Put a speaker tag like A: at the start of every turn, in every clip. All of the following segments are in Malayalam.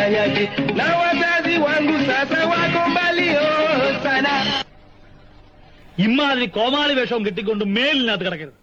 A: yake, na wazazi wangu sasa wako mbali oh, sana.
B: ഇമാതിരി കോമാളി വേഷവും കെട്ടിക്കൊണ്ട് മേലിനകത്ത് കിടക്കരുത്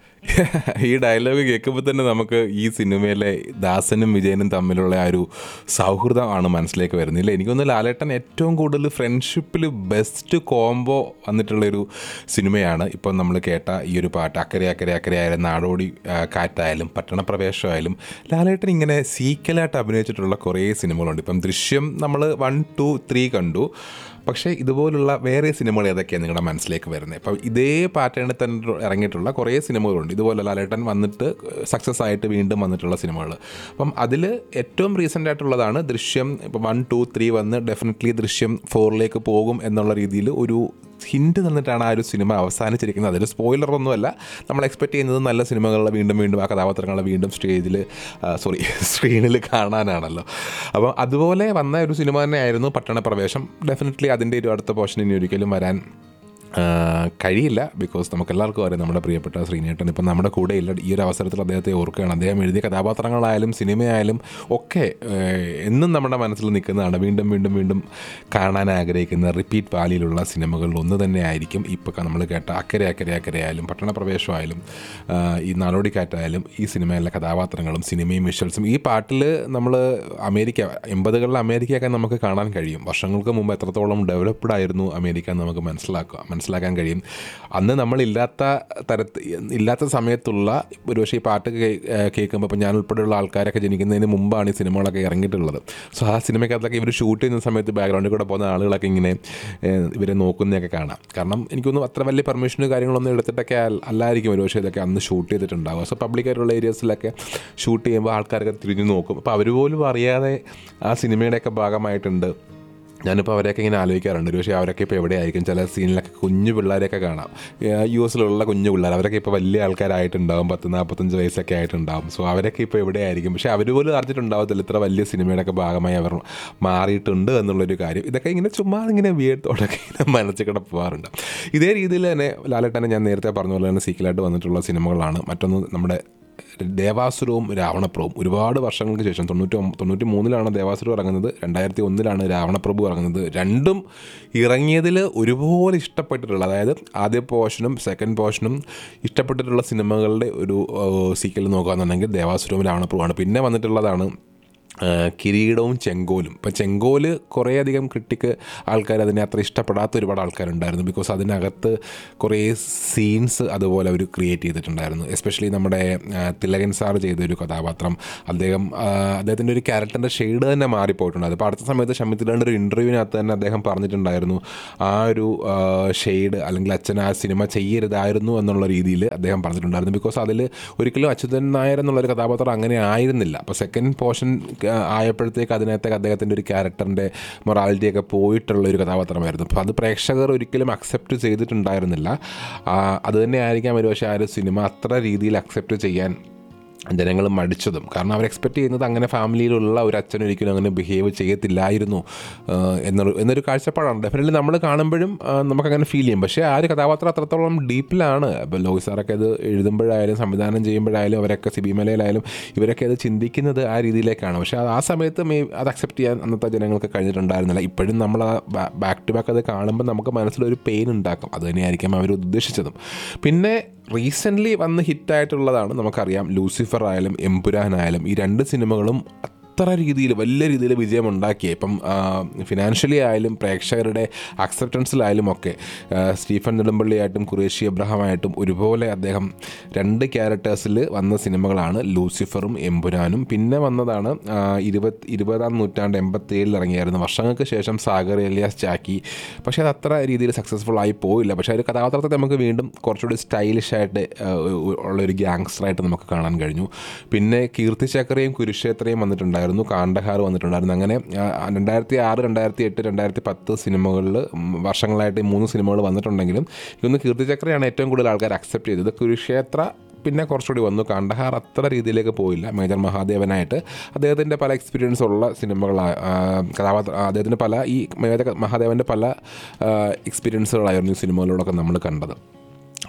C: ഈ ഡയലോഗ് കേൾക്കുമ്പോൾ തന്നെ നമുക്ക് ഈ സിനിമയിലെ ദാസനും വിജയനും തമ്മിലുള്ള ആ ഒരു സൗഹൃദമാണ് മനസ്സിലേക്ക് വരുന്നില്ല എനിക്കൊന്ന് ലാലേട്ടൻ ഏറ്റവും കൂടുതൽ ഫ്രണ്ട്ഷിപ്പിൽ ബെസ്റ്റ് കോംബോ വന്നിട്ടുള്ളൊരു സിനിമയാണ് ഇപ്പം നമ്മൾ കേട്ട ഈ ഒരു പാട്ട് അക്കരെ അക്കരെ അക്കരെ ആയാലും നാടോടി ആ, കാറ്റായാലും പട്ടണപ്രവേശമായാലും ലാലേട്ടൻ ഇങ്ങനെ സീക്കലായിട്ട് അഭിനയിച്ചിട്ടുള്ള കുറേ സിനിമകളുണ്ട് ഇപ്പം ദൃശ്യം നമ്മൾ വൺ ടു ത്രീ കണ്ടു പക്ഷേ ഇതുപോലുള്ള വേറെ സിനിമകൾ ഏതൊക്കെയാണ് നിങ്ങളുടെ മനസ്സിലേക്ക് വരുന്നത് ഇപ്പം ഇതേ പാറ്റേണിൽ തന്നെ ഇറങ്ങിയിട്ടുള്ള കുറേ സിനിമകളുണ്ട് ഇതുപോലെ ലാലേട്ടൻ വന്നിട്ട് സക്സസ് ആയിട്ട് വീണ്ടും വന്നിട്ടുള്ള സിനിമകൾ അപ്പം അതിൽ ഏറ്റവും റീസെൻ്റ് ആയിട്ടുള്ളതാണ് ദൃശ്യം ഇപ്പം വൺ ടു ത്രീ വന്ന് ഡെഫിനറ്റ്ലി ദൃശ്യം ഫോറിലേക്ക് പോകും എന്നുള്ള രീതിയിൽ ഒരു ഹിൻഡ് തന്നിട്ടാണ് ആ ഒരു സിനിമ അവസാനിച്ചിരിക്കുന്നത് അതിൽ സ്പോയിലറൊന്നുമല്ല നമ്മൾ എക്സ്പെക്ട് ചെയ്യുന്നത് നല്ല സിനിമകളെ വീണ്ടും വീണ്ടും ആ കഥാപാത്രങ്ങളെ വീണ്ടും സ്റ്റേജിൽ സോറി സ്ക്രീനിൽ കാണാനാണല്ലോ അപ്പോൾ അതുപോലെ വന്ന ഒരു സിനിമ തന്നെയായിരുന്നു പട്ടണപ്രവേശം ഡെഫിനറ്റ്ലി അതിൻ്റെ ഒരു അടുത്ത പോർഷൻ ഇനി ഒരിക്കലും വരാൻ ആ, കഴിയില്ല ബിക്കോസ് നമുക്ക് എല്ലാവർക്കും അറിയാം നമ്മുടെ പ്രിയപ്പെട്ട ശ്രീനേട്ടൻ ഇപ്പം നമ്മുടെ കൂടെ ഇല്ല ഈ ഒരു അവസരത്തിൽ അദ്ദേഹത്തെ ഓർക്കുകയാണ് അദ്ദേഹം എഴുതിയ കഥാപാത്രങ്ങളായാലും സിനിമയായാലും ഒക്കെ ഏഹ്, എന്നും നമ്മുടെ മനസ്സിൽ നിൽക്കുന്നതാണ് വീണ്ടും വീണ്ടും വീണ്ടും കാണാൻ ആഗ്രഹിക്കുന്ന റിപ്പീറ്റ് വാലിയിലുള്ള സിനിമകളിൽ ഒന്ന് തന്നെ ആയിരിക്കും ഇപ്പോൾ നമ്മൾ കേട്ട അക്കരെ അക്കരെ അക്കരെ ആയാലും പട്ടണപ്രവേശമായാലും ആ, ഈ നാടോടിക്കാറ്റായാലും ഈ സിനിമയിലെ കഥാപാത്രങ്ങളും സിനിമയും വിഷ്വൽസും ഈ പാട്ടിൽ നമ്മൾ അമേരിക്ക എൺപതുകളിൽ അമേരിക്കയൊക്കെ നമുക്ക് കാണാൻ കഴിയും വർഷങ്ങൾക്ക് മുമ്പ് എത്രത്തോളം ഡെവലപ്ഡ് ആയിരുന്നു അമേരിക്ക എന്ന് നമുക്ക് മനസ്സിലാക്കുക മനസ്സിലാക്കാൻ കഴിയും അന്ന് നമ്മളില്ലാത്ത തരത്തിൽ ഇല്ലാത്ത സമയത്തുള്ള ഒരുപക്ഷെ ഈ പാട്ട് കേ- ഏഹ് കേൾക്കുമ്പോൾ ഇപ്പോൾ ഞാൻ ഉൾപ്പെടെയുള്ള ആൾക്കാരൊക്കെ ജനിക്കുന്നതിന് മുമ്പാണ് ഈ സിനിമകളൊക്കെ ഇറങ്ങിയിട്ടുള്ളത് സോ ആ സിനിമയ്ക്കകത്തൊക്കെ ഇവർ ഷൂട്ട് ചെയ്യുന്ന സമയത്ത് ബാക്ക്ഗ്രൗണ്ടിൽ കൂടെ പോകുന്ന ആളുകളൊക്കെ ഇങ്ങനെ ഏഹ് ഇവരെ നോക്കുന്നതൊക്കെ കാണാം കാരണം എനിക്കൊന്നും അത്ര വലിയ പെർമിഷന് കാര്യങ്ങളൊന്നും എടുത്തിട്ടൊക്കെ അല്ല- അല്ലായിരിക്കും ഒരുപക്ഷെ ഇതൊക്കെ അന്ന് ഷൂട്ട് ചെയ്തിട്ടുണ്ടാവുക സോ പബ്ലിക്കായിട്ടുള്ള ഏരിയസിലൊക്കെ ഷൂട്ട് ചെയ്യുമ്പോൾ ആൾക്കാരൊക്കെ തിരിഞ്ഞു നോക്കും അപ്പോൾ അവർ പോലും അറിയാതെ ആ സിനിമയുടെയൊക്കെ ഭാഗമായിട്ടുണ്ട് ഞാനിപ്പോൾ അവരെയൊക്കെ ഇങ്ങനെ ആലോചിക്കാറുണ്ട് പക്ഷേ അവരൊക്കെ ഇപ്പോൾ എവിടെയായിരിക്കും ചില സീനിലൊക്കെ കുഞ്ഞു പിള്ളേരെയൊക്കെ കാണാം ഏഹ് യു എസിലുള്ള കുഞ്ഞു പിള്ളേർ അവരൊക്കെ ഇപ്പോൾ വലിയ ആൾക്കാരായിട്ടുണ്ടാവും പത്ത് നാൽപ്പത്തഞ്ച് വയസ്സൊക്കെ ആയിട്ടുണ്ടാവും സോ അവരൊക്കെ ഇപ്പോൾ എവിടെയായിരിക്കും പക്ഷേ അവർ പോലും അറിഞ്ഞിട്ടുണ്ടാവത്തില്ല ഇത്ര വലിയ സിനിമയുടെയൊക്കെ ഭാഗമായി അവർ മാറിയിട്ടുണ്ട് എന്നുള്ളൊരു കാര്യം ഇതൊക്കെ ഇങ്ങനെ ചുമ്മാ ഇങ്ങനെ വിയർത്തോടൊക്കെ ഇങ്ങനെ മനസ്സിൽ കൂടെ പോകാറുണ്ട് ഇതേ രീതിയിൽ തന്നെ ലാലേട്ടനെ ഞാൻ നേരത്തെ പറഞ്ഞ പോലെ തന്നെ സീക്കിലായിട്ട് വന്നിട്ടുള്ള സിനിമകളാണ് മറ്റൊന്ന് നമ്മുടെ ദേവാസുരവും രാവണപ്രഭുവും ഒരുപാട് വർഷങ്ങൾക്ക് ശേഷം തൊണ്ണൂറ്റി ഒമ്പ- തൊണ്ണൂറ്റി മൂന്നിലാണ് ദേവാസുരം ഇറങ്ങുന്നത് രണ്ടായിരത്തി ഒന്നിലാണ് രാവണപ്രഭു ഇറങ്ങുന്നത് രണ്ടും ഇറങ്ങിയതിൽ ഒരുപോലെ ഇഷ്ടപ്പെട്ടിട്ടുള്ള അതായത് ആദ്യ പോർഷനും സെക്കൻഡ് പോർഷനും ഇഷ്ടപ്പെട്ടിട്ടുള്ള സിനിമകളുടെ ഒരു സീക്വൽ നോക്കുകയാണെന്നുണ്ടെങ്കിൽ ദേവാസുരവും രാവണപ്രഭുവാണ് പിന്നെ വന്നിട്ടുള്ളതാണ് ആ, കിരീടവും ചെങ്കോലും ഇപ്പം ചെങ്കോല് കുറേയധികം ക്രിട്ടിക്ക് ആൾക്കാർ അതിനെ അത്ര ഇഷ്ടപ്പെടാത്ത ഒരുപാട് ആൾക്കാരുണ്ടായിരുന്നു ബിക്കോസ് അതിനകത്ത് കുറേ സീൻസ് അതുപോലെ അവർ ക്രിയേറ്റ് ചെയ്തിട്ടുണ്ടായിരുന്നു എസ്പെഷ്യലി നമ്മുടെ ആ, തിലകൻ സാർ ചെയ്ത ഒരു കഥാപാത്രം അദ്ദേഹം ആ, അദ്ദേഹത്തിൻ്റെ ഒരു ക്യാരക്ടറിൻ്റെ ഷെയ്ഡ് തന്നെ മാറിപ്പോയിട്ടുണ്ട് അതിപ്പോൾ അടുത്ത സമയത്ത് ഷമിത്തിലാണ്ട് ഒരു ഇൻ്റർവ്യൂവിനകത്ത് തന്നെ അദ്ദേഹം പറഞ്ഞിട്ടുണ്ടായിരുന്നു ആ ഒരു ഷെയ്ഡ് അല്ലെങ്കിൽ അച്ഛൻ ആ സിനിമ ചെയ്യരുതായിരുന്നു എന്നുള്ള രീതിയിൽ അദ്ദേഹം പറഞ്ഞിട്ടുണ്ടായിരുന്നു ബിക്കോസ് അതിൽ ഒരിക്കലും അച്യുതൻ നായർ എന്നുള്ളൊരു കഥാപാത്രം അങ്ങനെ ആയിരുന്നില്ല അപ്പോൾ സെക്കൻഡ് പോർഷൻ ആയപ്പോഴത്തേക്ക് അതിനകത്തേക്ക് അദ്ദേഹത്തിൻ്റെ ഒരു ക്യാരക്ടറിൻ്റെ മൊറാലിറ്റിയൊക്കെ പോയിട്ടുള്ള ഒരു കഥാപാത്രമായിരുന്നു അപ്പോൾ അത് പ്രേക്ഷകർ ഒരിക്കലും അക്സെപ്റ്റ് ചെയ്തിട്ടുണ്ടായിരുന്നില്ല ആ, അത് തന്നെ ആയിരിക്കാം ഒരു പക്ഷേ ആ ഒരു സിനിമ അത്ര രീതിയിൽ അക്സെപ്റ്റ് ചെയ്യാൻ ജനങ്ങൾ മടിച്ചതും കാരണം അവർ എക്സ്പെക്ട് ചെയ്യുന്നത് അങ്ങനെ ഫാമിലിയിലുള്ള ഒരു അച്ഛൻ ഒരിക്കലും അങ്ങനെ ബിഹേവ് ചെയ്യത്തില്ലായിരുന്നു ആ, എന്നൊരു എന്നൊരു കാഴ്ചപ്പാടാണ് ഡെഫിനറ്റ്ലി നമ്മൾ കാണുമ്പോഴും ആ, നമുക്കങ്ങനെ ഫീൽ ചെയ്യും പക്ഷേ ആ ഒരു കഥാപാത്രം അത്രത്തോളം ഡീപ്പിലാണ് ഇപ്പോൾ ലോയി സാറൊക്കെ അത് എഴുതുമ്പോഴായാലും സംവിധാനം ചെയ്യുമ്പോഴായാലും അവരൊക്കെ സിബി മലയിലായാലും ഇവരൊക്കെ അത് ചിന്തിക്കുന്നത് ആ രീതിയിലേക്കാണ് പക്ഷേ അത് ആ സമയത്ത് മേ അത് അക്സെപ്റ്റ് ചെയ്യാൻ അന്നത്തെ ജനങ്ങൾക്ക് കഴിഞ്ഞിട്ടുണ്ടായിരുന്നില്ല ഇപ്പോഴും നമ്മൾ ആ ബാക്ക് ടു ബാക്ക് അത് കാണുമ്പോൾ നമുക്ക് മനസ്സിലൊരു പെയിൻ ഉണ്ടാക്കും അത് തന്നെയായിരിക്കും അവർ ഉദ്ദേശിച്ചതും പിന്നെ റീസെൻ്റ്ലി വന്ന് ഹിറ്റായിട്ടുള്ളതാണ് നമുക്കറിയാം ലൂസിഫർ ആയാലും എമ്പുരാനായാലും ഈ രണ്ട് സിനിമകളും അത്ര രീതിയിൽ വലിയ രീതിയിൽ വിജയം ഉണ്ടാക്കിയ ഇപ്പം ഫിനാൻഷ്യലി ആയാലും പ്രേക്ഷകരുടെ അക്സെപ്റ്റൻസിലായാലും ഒക്കെ ആ, സ്റ്റീഫൻ നെടുമ്പള്ളിയായിട്ടും ഖുറേഷി എബ്രഹാമായിട്ടും ഒരുപോലെ അദ്ദേഹം രണ്ട് ക്യാരക്ടേഴ്സിൽ വന്ന സിനിമകളാണ് ലൂസിഫറും എമ്പുരാനും പിന്നെ വന്നതാണ് ആ, ഇരുപത് ഇരുപതാം നൂറ്റാണ്ട് എൺപത്തി ഏഴിൽ ഇറങ്ങിയായിരുന്നു വർഷങ്ങൾക്ക് ശേഷം സാഗർ എലിയാസ് ചാക്കി പക്ഷേ അത് അത്ര രീതിയിൽ സക്സസ്ഫുൾ ആയി പോയില്ല പക്ഷേ ആ ഒരു കഥാപാത്രത്തെ നമുക്ക് വീണ്ടും കുറച്ചുകൂടി സ്റ്റൈലിഷ് ആയിട്ട് ആ, ഉ- ഉള്ളൊരു ഗ്യാങ്സ്റ്ററായിട്ട് നമുക്ക് കാണാൻ കഴിഞ്ഞു പിന്നെ കീർത്തി ചക്രയും കുരുക്ഷേത്രയും വന്നിട്ടുണ്ടായിരുന്നു കാണ്ഡഹാർ വന്നിട്ടുണ്ടായിരുന്നു അങ്ങനെ ആ, രണ്ടായിരത്തി ആറ് രണ്ടായിരത്തി എട്ട് രണ്ടായിരത്തി പത്ത് സിനിമകളിൽ വർഷങ്ങളായിട്ട് ഈ മൂന്ന് സിനിമകൾ വന്നിട്ടുണ്ടെങ്കിലും ഇതൊന്ന് കീർത്തി ചക്രയാണ് ഏറ്റവും കൂടുതൽ ആൾക്കാർ അക്സെപ്റ്റ് ചെയ്തത് കുരുക്ഷേത്ര പിന്നെ കുറച്ചുകൂടി വന്നു കാണ്ഡഹാർ അത്ര രീതിയിലേക്ക് പോയില്ല മേജർ മഹാദേവനായിട്ട് അദ്ദേഹത്തിൻ്റെ പല എക്സ്പീരിയൻസ് ഉള്ള സിനിമകൾ കഥാപാത്ര അദ്ദേഹത്തിൻ്റെ പല ഈ മേജർ മഹാദേവൻ്റെ പല എക്സ്പീരിയൻസുകളായിരുന്നു ഈ സിനിമകളിലൂടെയൊക്കെ നമ്മൾ കണ്ടത്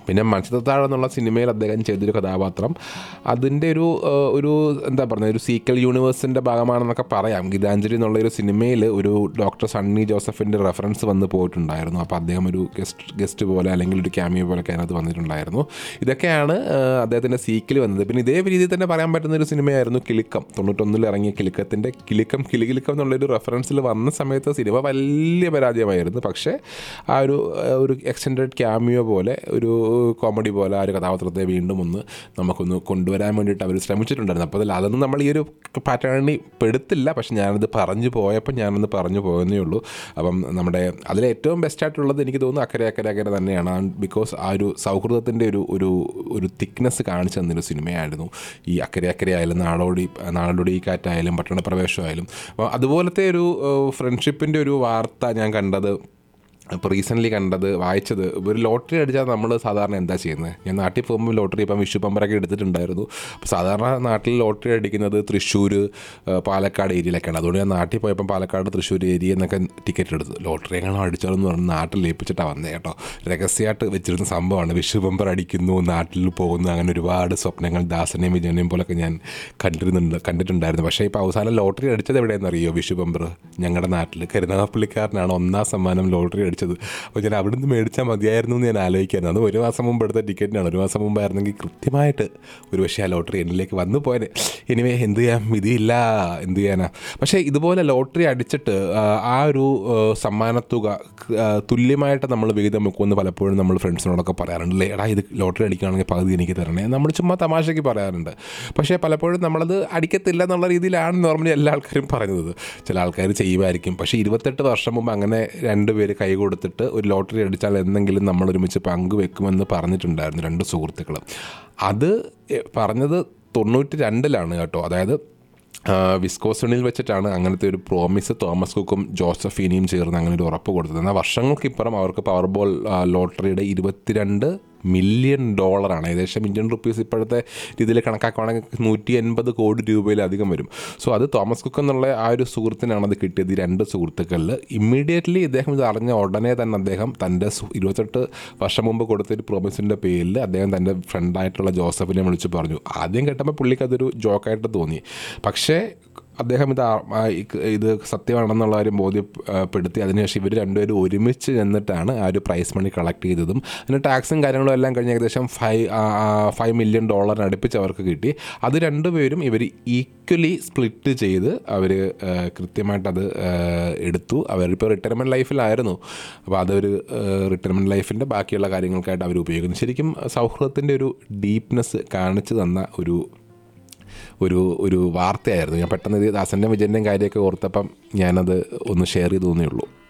C: പിന്നെ മൺചിത്രത്താഴ് എന്നുള്ള സിനിമയിൽ അദ്ദേഹം ചെയ്തൊരു കഥാപാത്രം അതിൻ്റെ ഒരു ആ, ഒരു എന്താ പറയുക ഒരു സീക്വൽ യൂണിവേഴ്സിൻ്റെ ഭാഗമാണെന്നൊക്കെ പറയാം ഗീതാഞ്ജലി എന്നുള്ള ഒരു സിനിമയിൽ ഒരു ഡോക്ടർ സണ്ണി ജോസഫിൻ്റെ റെഫറൻസ് വന്ന് പോയിട്ടുണ്ടായിരുന്നു അപ്പോൾ അദ്ദേഹം ഒരു ഗസ്റ്റ് ഗസ്റ്റ് പോലെ അല്ലെങ്കിൽ ഒരു ക്യാമിയോ പോലെ ഒക്കെ അതിനകത്ത് വന്നിട്ടുണ്ടായിരുന്നു ഇതൊക്കെയാണ് ആ, അദ്ദേഹത്തിൻ്റെ സീക്വൽ വന്നത് പിന്നെ ഇതേ രീതിയിൽ തന്നെ പറയാൻ പറ്റുന്ന ഒരു സിനിമയായിരുന്നു കിലുക്കം തൊണ്ണൂറ്റൊന്നിൽ ഇറങ്ങിയ കിലുക്കത്തിൻ്റെ കിലുക്കം കിലുകിലുക്കം എന്നുള്ളൊരു റെഫറൻസിൽ വന്ന സമയത്ത് സിനിമ വലിയ പരാജയമായിരുന്നു പക്ഷേ ആ ഒരു ആ, ഒരു എക്സ്റ്റൻഡഡ് ക്യാമിയോ പോലെ ഒരു കോമഡി പോലെ ആ ഒരു കഥാപാത്രത്തെ വീണ്ടും ഒന്ന് നമുക്കൊന്ന് കൊണ്ടുവരാൻ വേണ്ടിയിട്ട് അവർ ശ്രമിച്ചിട്ടുണ്ടായിരുന്നു അപ്പോൾ അതിൽ അതൊന്നും നമ്മൾ ഈ ഒരു പാറ്റേണിൽ പെടുത്തില്ല പക്ഷെ ഞാനത് പറഞ്ഞു പോയപ്പോൾ ഞാനൊന്ന് പറഞ്ഞു പോയെന്നേ ഉള്ളൂ അപ്പം നമ്മുടെ അതിൽ ഏറ്റവും ബെസ്റ്റായിട്ടുള്ളത് എനിക്ക് തോന്നുന്നു അക്കരെ അക്കരെ അക്കരെ തന്നെയാണ് ബിക്കോസ് ആ ഒരു സൗഹൃദത്തിൻ്റെ ഒരു ഒരു ഒരു തിക്നെസ് കാണിച്ചു തന്നൊരു സിനിമയായിരുന്നു ഈ അക്കരെ അക്കരെ ആയാലും നാടോടി നാടോടി കാറ്റായാലും പട്ടണപ്രവേശമായാലും അപ്പോൾ അതുപോലത്തെ ഒരു ഫ്രണ്ട്ഷിപ്പിൻ്റെ ഒരു വാർത്ത ഞാൻ കണ്ടത് ഇപ്പോൾ റീസെൻ്റ്ലി കണ്ടത് വായിച്ചത് ഒരു ലോട്ടറി അടിച്ചാൽ നമ്മൾ സാധാരണ എന്താ ചെയ്യുന്നത് ഞാൻ നാട്ടിൽ പോകുമ്പോൾ ലോട്ടറി ഇപ്പം വിഷു പമ്പറൊക്കെ എടുത്തിട്ടുണ്ടായിരുന്നു അപ്പോൾ സാധാരണ നാട്ടിൽ ലോട്ടറി അടിക്കുന്നത് തൃശ്ശൂർ ആ, പാലക്കാട് ഏരിയയിലൊക്കെയാണ് അതുകൊണ്ട് ഞാൻ നാട്ടിൽ പോയപ്പോൾ പാലക്കാട് തൃശ്ശൂർ ഏരിയ എന്നൊക്കെ ടിക്കറ്റ് എടുത്തു ലോട്ടറി എങ്ങനെ അടിച്ചാലെന്ന് പറഞ്ഞ് നാട്ടിൽ ഏൽപ്പിച്ചിട്ടാണ് വന്നത് കേട്ടോ രഹസ്യമായിട്ട് വെച്ചിരുന്ന സംഭവമാണ് വിഷു പമ്പർ അടിക്കുന്നു നാട്ടിൽ പോകുന്നു അങ്ങനെ ഒരുപാട് സ്വപ്നങ്ങൾ ദാസനെയും വിജയനെയും പോലൊക്കെ ഞാൻ കണ്ടിരുന്നുണ്ട് കണ്ടിട്ടുണ്ടായിരുന്നു പക്ഷേ ഇപ്പോൾ അവസാനം ലോട്ടറി അടിച്ചത് എവിടെയെന്ന് അറിയോ വിഷു പമ്പർ ഞങ്ങളുടെ നാട്ടിൽ കരുനാഗപ്പള്ളിക്കാരനാണ് ഒന്നാം സമ്മാനം ലോട്ടറി അടിച്ചത് അപ്പോൾ ഞാൻ അവിടെ നിന്ന് മേടിച്ചാൽ മതിയായിരുന്നു എന്ന് ഞാൻ ആലോചിക്കായിരുന്നു അത് ഒരു മാസം മുമ്പ് എടുത്ത ടിക്കറ്റിനാണ് ഒരു മാസം മുമ്പായിരുന്നെങ്കിൽ കൃത്യമായിട്ട് ഒരു പക്ഷേ ആ ലോട്ടറി എന്നിലേക്ക് വന്നു പോയത് എനിവേ എന്ത് ചെയ്യാം വിധിയില്ല എന്ത് ചെയ്യാനാ പക്ഷേ ഇതുപോലെ ലോട്ടറി അടിച്ചിട്ട് ആ, ആ ഒരു ആ, സമ്മാനത്തുക ആ, തുല്യമായിട്ട് നമ്മൾ വിഹിതം വെക്കുമെന്ന് പലപ്പോഴും നമ്മൾ ഫ്രണ്ട്സിനോടൊക്കെ പറയാറുണ്ട് "ലേ, എടാ ഇത് ലോട്ടറി അടിക്കുകയാണെങ്കിൽ പകുതി എനിക്ക് തരണേ നമ്മൾ ചുമ്മാ തമാശയ്ക്ക് പറയാറുണ്ട് പക്ഷേ പലപ്പോഴും നമ്മളത് അടിക്കത്തില്ല എന്നുള്ള രീതിയിലാണ് നോർമലി എല്ലാ ആൾക്കാരും പറയുന്നത് ചില ആൾക്കാർ ചെയ്യുമായിരിക്കും പക്ഷേ ഇരുപത്തെട്ട് വർഷം മുമ്പ് അങ്ങനെ രണ്ടുപേര് കൈ കൊടുത്തിട്ട് ഒരു ലോട്ടറി അടിച്ചാൽ എന്തെങ്കിലും നമ്മൾ ഒരുമിച്ച് പങ്കുവെക്കുമെന്ന് പറഞ്ഞിട്ടുണ്ടായിരുന്നു രണ്ട് സുഹൃത്തുക്കൾ അത് എ- പറഞ്ഞത് തൊണ്ണൂറ്റി രണ്ടിലാണ് കേട്ടോ അതായത് ആ, വിസ്കോസണിൽ വെച്ചിട്ടാണ് അങ്ങനത്തെ ഒരു പ്രോമിസ് തോമസ് കുക്കും ജോസഫീനിയും ചേർന്ന് അങ്ങനെ ഒരു ഉറപ്പ് കൊടുത്തത് എന്നാൽ വർഷങ്ങൾക്കിപ്പുറം അവർക്ക് പവർബോൾ ആ, ലോട്ടറിയുടെ ഇരുപത്തിരണ്ട് മില്യൺ ഡോളറാണ് ഏകദേശം ഇന്ത്യൻ റുപ്പീസ് ഇപ്പോഴത്തെ രീതിയിൽ കണക്കാക്കുകയാണെങ്കിൽ നൂറ്റി എൺപത് കോടി രൂപയിലധികം വരും സോ അത് തോമസ് കുക്ക് എന്നുള്ള ആ ഒരു സുഹൃത്തിനാണ് അത് കിട്ടിയത് ഈ രണ്ട് സുഹൃത്തുക്കളിൽ ഇമ്മീഡിയറ്റ്ലി ഇദ്ദേഹം ഇത് അറിഞ്ഞ ഉടനെ തന്നെ അദ്ദേഹം തൻ്റെ സു- ഇരുപത്തെട്ട് വർഷം മുമ്പ് കൊടുത്തൊരു പ്രോമിസിൻ്റെ പേരിൽ അദ്ദേഹം തൻ്റെ ഫ്രണ്ടായിട്ടുള്ള ജോസഫിനെ വിളിച്ച് പറഞ്ഞു ആദ്യം കേട്ടപ്പോൾ പുള്ളിക്ക് അതൊരു ജോക്കായിട്ട് തോന്നി പക്ഷേ അദ്ദേഹം ഇത് ആ- ആ ഇ- ഇത് സത്യമാണെന്നുള്ള കാര്യം ബോധ്യപ്പെടുത്തി അതിനുശേഷം ഇവർ രണ്ടുപേരും ഒരുമിച്ച് ചെന്നിട്ടാണ് ആ ഒരു പ്രൈസ് മണി കളക്ട് ചെയ്തതും അതിന് ടാക്സും കാര്യങ്ങളും എല്ലാം കഴിഞ്ഞ് ഏകദേശം ഫൈവ് ഫൈവ് മില്യൺ ഡോളറിന് അടുപ്പിച്ച് അവർക്ക് കിട്ടി അത് രണ്ടുപേരും ഇവർ ഈക്വലി സ്പ്ലിറ്റ് ചെയ്ത് അവർ കൃത്യമായിട്ട് അത് എടുത്തു അവരിപ്പോൾ റിട്ടയർമെൻറ്റ് ലൈഫിലായിരുന്നു അപ്പോൾ അതൊരു റിട്ടയർമെൻറ്റ് ലൈഫിൻ്റെ ബാക്കിയുള്ള കാര്യങ്ങൾക്കായിട്ട് അവർ ഉപയോഗിക്കുന്നു ശരിക്കും സൗഹൃദത്തിൻ്റെ ഒരു ഡീപ്നെസ് കാണിച്ചു തന്ന ഒരു ഒരു ഒരു വാർത്തയായിരുന്നു ഞാൻ പെട്ടെന്ന് ഇത് ദാസൻ്റെ വിജയൻ്റെയും കാര്യമൊക്കെ ഓർത്തപ്പം ഞാനത് ഒന്ന് ഷെയർ ചെയ്തു തന്നേ ഉള്ളൂ